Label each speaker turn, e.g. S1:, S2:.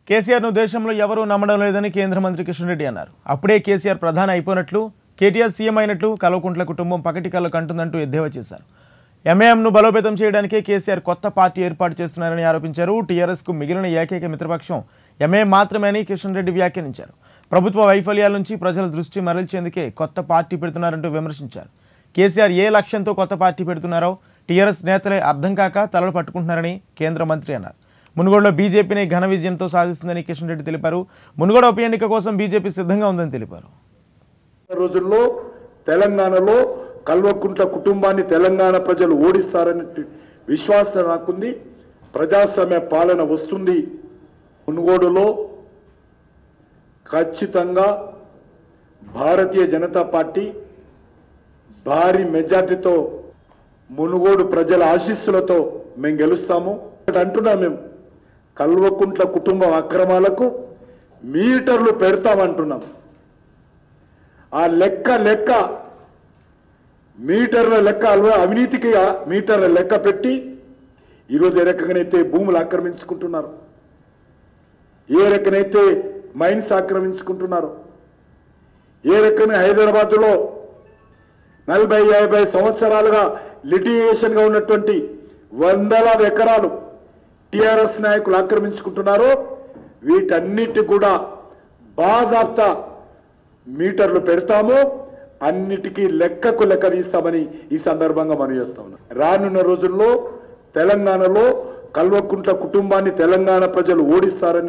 S1: కేసీఆర్ను దేశంలో ఎవరూ నమ్మడం లేదని కేంద్ర మంత్రి కిషన్ రెడ్డి అన్నారు అప్పుడే కేసీఆర్ ప్రధాని అయిపోయినట్లు కేటీఆర్ సీఎం అయినట్లు కల్వకుంట్ల కుటుంబం పకటి కళ్ళు కంటుందంటూ ఎద్దేవా చేశారు ఎంఏఎంను బలోపేతం చేయడానికే కేసీఆర్ కొత్త పార్టీ ఏర్పాటు చేస్తున్నారని ఆరోపించారు టీఆర్ఎస్కు మిగిలిన ఏకైక మిత్రపక్షం ఎంఏఎం మాత్రమే అని కిషన్ రెడ్డి వ్యాఖ్యానించారు ప్రభుత్వ వైఫల్యాల నుంచి ప్రజల దృష్టి మరల్చేందుకే కొత్త పార్టీ పెడుతున్నారంటూ విమర్శించారు కేసీఆర్ ఏ లక్ష్యంతో కొత్త పార్టీ పెడుతున్నారో టీఆర్ఎస్ నేతలే అర్థం కాక తలలు పట్టుకుంటున్నారని కేంద్ర మంత్రి అన్నారు మునుగోడులో బీజేపీని ఘన విజయంతో సాధిస్తుందని కిషన్ రెడ్డి తెలిపారు మునుగోడు ఉప ఎన్నిక కోసం బీజేపీ సిద్ధంగా ఉందని తెలిపారు
S2: రోజుల్లో తెలంగాణలో కల్వకుంట్ల కుటుంబాన్ని తెలంగాణ ప్రజలు ఓడిస్తారనే విశ్వాసం నాకుంది ప్రజాస్వామ్య పాలన వస్తుంది మునుగోడులో ఖచ్చితంగా భారతీయ జనతా పార్టీ భారీ మెజార్టీతో మునుగోడు ప్రజల ఆశీస్సులతో మేము గెలుస్తాము ఒకటి అంటున్నాం మేము కల్వకుంట్ల కుటుంబం అక్రమాలకు మీటర్లు పెడతామంటున్నాం ఆ లెక్క లెక్క మీటర్ల లెక్క అలవా- అవినీతికి ఆ మీటర్ల లెక్క పెట్టి ఈరోజు ఏ రకంగానైతే భూములు ఆక్రమించుకుంటున్నారు ఏ రకనైతే మైన్స్ ఆక్రమించుకుంటున్నారు ఏ రకంగా హైదరాబాద్లో నలభై యాభై సంవత్సరాలుగా లిటిగేషన్గా ఉన్నటువంటి వందలాది ఎకరాలు టిఆర్ఎస్ నాయకులు ఆక్రమించుకుంటున్నారో వీటన్నిటి కూడా బాజాప్తా మీటర్లు పెడతాము అన్నిటికీ లెక్కకు లెక్క తీస్తామని ఈ సందర్భంగా మనం చేస్తా ఉన్నాం రానున్న రోజుల్లో తెలంగాణలో కల్వకుంట్ల కుటుంబాన్ని తెలంగాణ ప్రజలు ఓడిస్తారని